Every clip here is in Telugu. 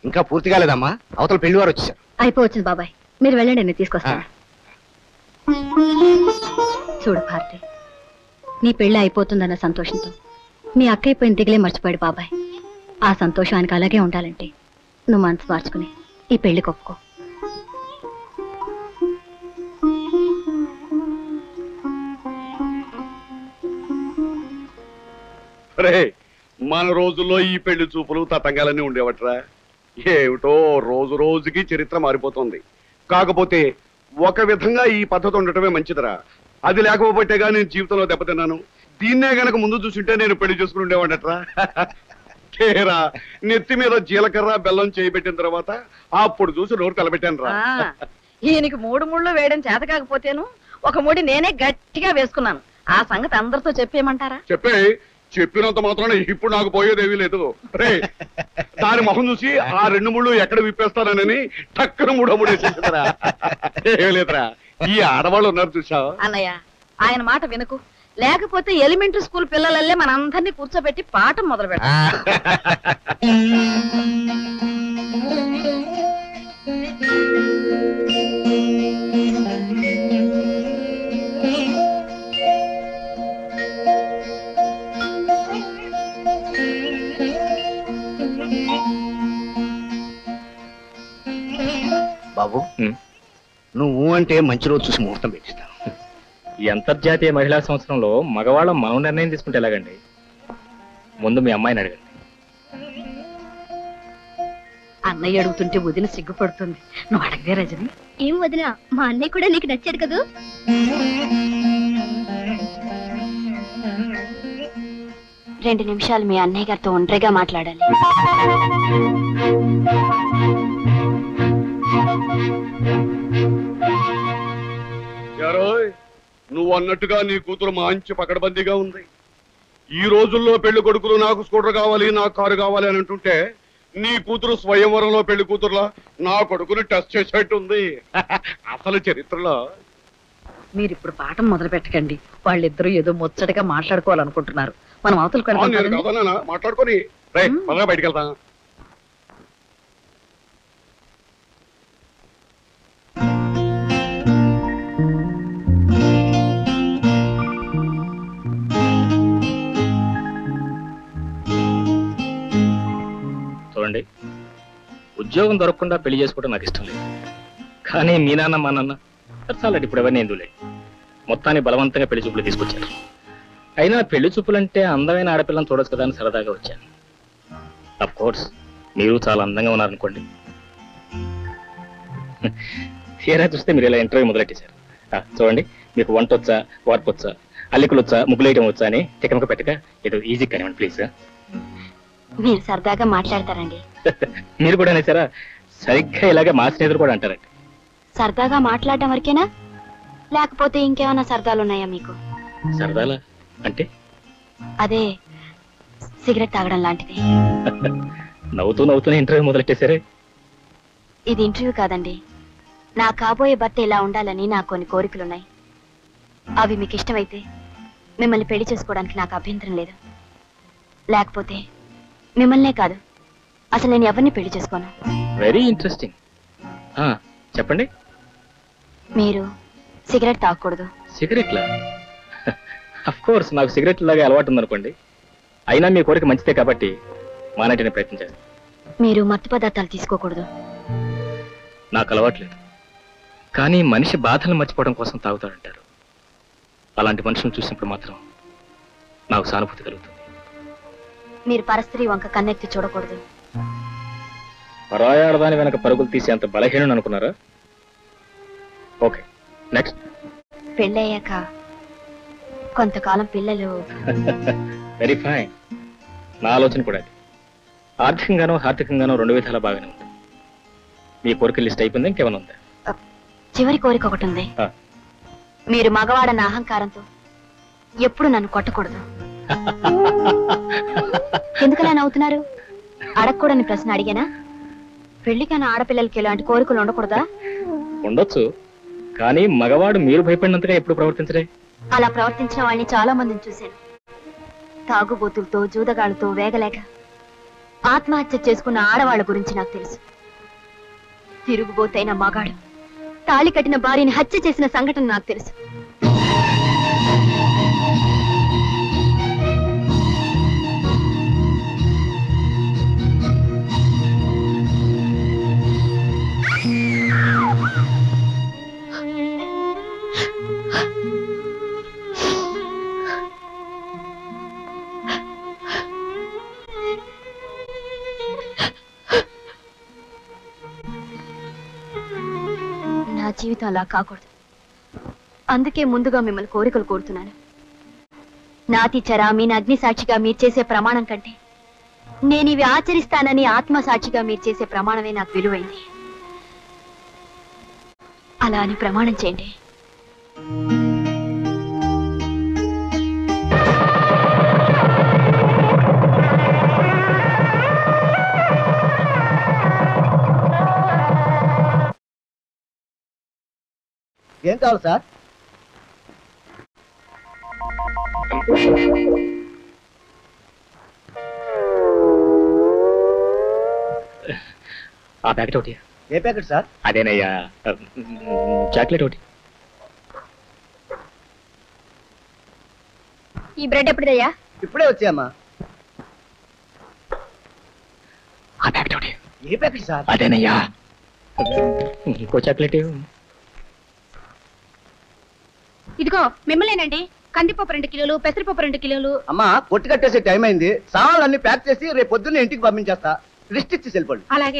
ఇంకా పూర్తి కాలేదమ్మా అవతల పెళ్లి వారు వచ్చేసారు అయిపోవచ్చింది బాబాయ్ మీరు వెళ్ళండి నేను తీసుకొస్తాను చూడు భారతి నీ పెళ్లి అయిపోతుందన్న సంతోషంతో మీ అక్క అయిపోయిన దిగులే మర్చిపోయాడు బాబాయ్ ఆ సంతోషం ఆయనకు అలాగే ఉండాలంటే నువ్వు మనసు మార్చుకుని ఈ పెళ్లి ఒప్పుకో రే మన రోజుల్లో ఈ పెళ్లి చూపులు తతంగాలన్నీ ఉండేవట్రా ఏమిటో రోజు రోజుకి చరిత్ర మారిపోతుంది కాకపోతే ఒక విధంగా ఈ పద్ధతి ఉండటమే మంచిదిరా అది లేకపోబట్టేగా నేను జీవితంలో దెబ్బతిన్నాను దీన్నే గనక ముందు చూసుంటే నేను పెళ్లి చేసుకుని ఉండేవాడట్రా కేరా నెత్తి మీద జీలకర్ర బెల్లం చేయబెట్టిన తర్వాత అప్పుడు చూసి నోరు కలబెట్టాను రా ఆ, ఈయనకి మూడు ముళ్ళు వేయడం చేత కాకపోతేను ఒక ముడి నేనే గట్టిగా వేసుకున్నాను ఆ సంగతి అందరితో చెప్పేయమంటారా చెప్పే చెప్పినంత మాత్రాన ఇప్పుడు నాకు పోయేదేమీ లేదు రే దాని మొహం చూసి ఆ రెండు ముళ్ళు ఎక్కడ విప్పేస్తానని టక్కున మూడో మూడు వేసేసిందిరా ఏం లేదురా ఈ ఆడవాళ్ళు ఉన్నారు చూసావా అన్నయ్య ఆయన మాట వినకు లేకపోతే ఎలిమెంటరీ స్కూల్ పిల్లలల్లే మన అందరినీ కూర్చోబెట్టి పాఠం మొదలు పెట్టాలి బాబు ఉమ్. నువ్వు అంటే మంచి రోజు చూసి ముహూర్తం పెట్టిస్తాను ఈ అంతర్జాతీయ మహిళా సంవత్సరంలో మగవాళ్ళం మనం నిర్ణయం తీసుకుంటే ఎలాగండి ముందు మీ అమ్మాయిని అడగండి అన్నయ్య అడుగుతుంటే వదిన సిగ్గుపడుతుంది నువ్వు అడగదే రజని ఏం వదినా మా అన్నయ్య కూడా నీకు నచ్చాడు కదూ రెండు నిమిషాలు మీ అన్నయ్య గారితో ఒంటరిగా మాట్లాడాలి యారోయ్ నువ్వు అన్నట్టుగా నీ కూతురు మంచి పకడబందీగా ఉంది ఈ రోజుల్లో పెళ్లి కొడుకులు నాకు స్కూటర్ కావాలి నాకు కారు కావాలి అని అంటుంటే నీ కూతురు స్వయంవరంలో పెళ్లి కూతురులా నా కొడుకుని టెస్ట్ చేసేట్టు ఉంది అసలు చరిత్రలో మీరు ఇప్పుడు పాఠం మొదలు పెట్టకండి వాళ్ళిద్దరూ ఏదో ముచ్చటగా మాట్లాడుకోవాలనుకుంటున్నారు మనం అవతలకు ఆ, నేను వెళ్దాం కాదన్నా మాట్లాడుకొని రే పదగా బయటికి వెళ్తా చూడండి ఉద్యోగం దొరకకుండా పెళ్లి చేసుకోవడం నాకు ఇష్టం లేదు కానీ మీ నాన్న మా నాన్న చాలండి ఇప్పుడు ఎవరిని ఎందులే మొత్తాన్ని బలవంతంగా పెళ్లి చూపులు తీసుకొచ్చారు అయినా పెళ్లి చూపులంటే అందమైన ఆడపిల్లని చూడొచ్చు కదా అని సరదాగా వచ్చాను అఫ్ కోర్స్ మీరు చాలా అందంగా ఉన్నారనుకోండి తీరా చూస్తే మీరు ఇలా ఇంటర్వ్యూ మొదలెట్టేశారు ఆ, చూడండి మీకు వంట వచ్చా వార్పు వచ్చా అల్లికలు వచ్చా ముగ్గులేయటం వచ్చా అని తికమక పెట్టక ఇది ఈజీ కానివ్వండి ప్లీజ్ మీరు సరదాగా మాట్లాడతారండి మీరు కూడా అనేసారా సరిగ్గా ఇలాగే మా స్నేహితులు కూడా అంటారండి సరదాగా మాట్లాడడం వరకేనా లేకపోతే ఇంకేమైనా సరదాలు ఉన్నాయా మీకు సరదాలా అంటే అదే సిగరెట్ తాగడం లాంటిది నవ్వుతూ నవ్వుతూనే ఇంటర్వ్యూ మొదలెట్టేశారే ఇది ఇంటర్వ్యూ కాదండి నా కాబోయే భర్త ఇలా ఉండాలని నాకు కొన్ని కోరికలున్నాయి అవి మీకు ఇష్టమైతే మిమ్మల్ని పెళ్లి చేసుకోవడానికి నాకు అభ్యంతరం లేదు లేకపోతే మిమ్మల్నే కాదు అసలు నేను ఎవరిని పెళ్లి చేసుకోను వెరీ ఇంట్రెస్టింగ్ చెప్పండి మీరు సిగరెట్ తాగకూడదు సిగరెట్లా అఫ్ కోర్స్ నాకు సిగరెట్ లాగా అలవాటు ఉందనుకోండి అయినా మీ కోరిక మంచిదే కాబట్టి మానేటనే ప్రయత్నించాను మీరు మత్తు పదార్థాలు తీసుకోకూడదు నాకు అలవాట్లేదు కానీ మనిషి బాధలు మర్చిపోవడం కోసం తాగుతాడంటారు అలాంటి మనుషులను చూసినప్పుడు మాత్రం నాకు సానుభూతి కలుగుతుంది మీరు పరస్త్రీ వంక కన్నెత్తి చూడకూడదు పరాయాడదాని వెనక పరుగులు తీసేంత బలహీనం అనుకున్నారా ఓకే నెక్స్ట్ పెళ్ళయ్యాక కొంతకాలం పిల్లలు వెరీ ఫైన్ నా ఆలోచన కూడా అది ఆర్థికంగానో ఆర్థికంగానో రెండు విధాలా బాగానే ఉంది మీ కోరిక లిస్ట్ అయిపోయింది ఇంకేమైనా ఉందా చివరి కోరిక ఒకటి ఉంది ఆ. మీరు మగవాడన్న అహంకారంతో ఎప్పుడు నన్ను కొట్టకూడదు ఎందుకలా నవ్వుతున్నారు అడగకూడని ప్రశ్న అడిగానా పెళ్లికైన ఆడపిల్లలకి ఇలాంటి కోరికలు ఉండకూడదా ఉండొచ్చు కానీ మగవాడు మీరు భయపడినంతగా ఎప్పుడు ప్రవర్తించరే అలా ప్రవర్తించిన వాళ్ళని చాలా మందిని చూశాను తాగుబోతులతో జూదగాళ్ళతో వేగలేక ఆత్మహత్య చేసుకున్న ఆడవాళ్ళ గురించి నాకు తెలుసు తిరుగుబోతైన మగాడు తాళి కట్టిన భార్యని హత్య చేసిన సంఘటన నాకు తెలుసు నా జీవితం అలా కాకూడదు అందుకే ముందుగా మిమ్మల్ని కోరికలు కోరుతున్నాను నాతి చరామి అగ్ని సాక్షిగా మీరు చేసే ప్రమాణం కంటే నేను ఇవి ఆచరిస్తానని ఆత్మ సాక్షిగా మీరు చేసే ప్రమాణమే నాకు విలువైంది అలా అని ప్రమాణం చేయండి ఏం కావాలి సార్ ఆ ప్యాకెట్ ఒకటి ఏ ప్యాకెట్ సార్ అదేనయ్యా చాక్లెట్ ఒకటి ఈ బ్రెడ్ ఎప్పుడుదయ్యా ఇప్పుడే వచ్చాయమ్మా ఆ ప్యాకెట్ ఒకటి ఏ ప్యాకెట్ సార్ అదేనయ్యా ఇంకో చాక్లెట్ ఇదిగో మిమ్మల్నేనండి కందిపప్పు రెండు కిలోలు పెసరపప్పు రెండు కిలోలు అమ్మా కొట్టు కట్టేసే టైం అయింది సామాన్లు అన్ని ప్యాక్ చేసి రేపు పొద్దున్నే ఇంటికి పంపించేస్తా లిస్ట్ ఇచ్చి వెళ్ళిపోండి అలాగే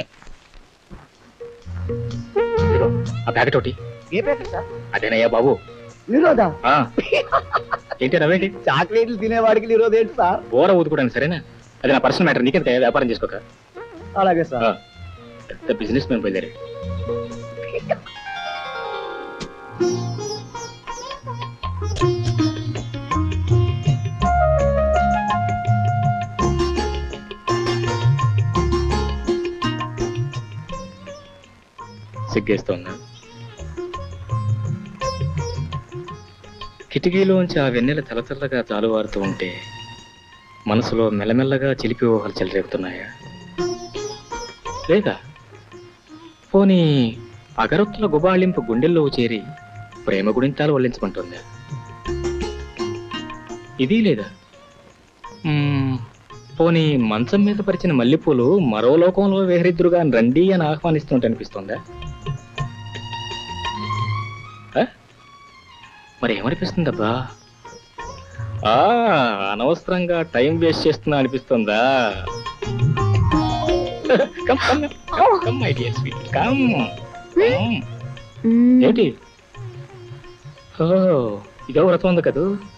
ఇదిగో ఆ ప్యాకెట్ ఒకటి ఏ ప్యాకెట్ సార్ అదేనయ్యా బాబు నిరోధా ఆ. ఏంటి నవ్వేంటి చాక్లెట్లు తినేవాడికి నిరోధ ఏంటి సార్ ఓర ఊదుకోవడానికి సరేనా అది నా పర్సనల్ మ్యాటర్ నీకెంత వ్యాపారం చేసుకోక అలాగే సార్ ఆ. పెద్ద బిజినెస్ మ్యాన్ బయలుదేరి సిగ్గేస్తోందా కిటికీలోంచి ఆ వెన్నెల తలతల్లగా జాలువారుతూ ఉంటే మనసులో మెల్లమెల్లగా చిలిపి ఊహలు చెలరేగుతున్నాయా లేదా పోనీ అగరొత్తుల గుబాళింపు గుండెల్లో చేరి ప్రేమ గుణింతాలు వల్లించమంటుందా ఇది లేదా మ్మ్, పోనీ మంచం మీద పరిచిన మల్లెపూలు మరో లోకంలో వేహరిద్దురుగా రండి అని ఆహ్వానిస్తుంటే అనిపిస్తుందా ఆ? మరి ఏమనిపిస్తుందబ్బా ఆ అనవసరంగా టైం వేస్ట్ చేస్తున్నా అనిపిస్తుందా come come come my dear sweet come ఏంటి ఓ ఇదో వ్రతం ఉంది కదూ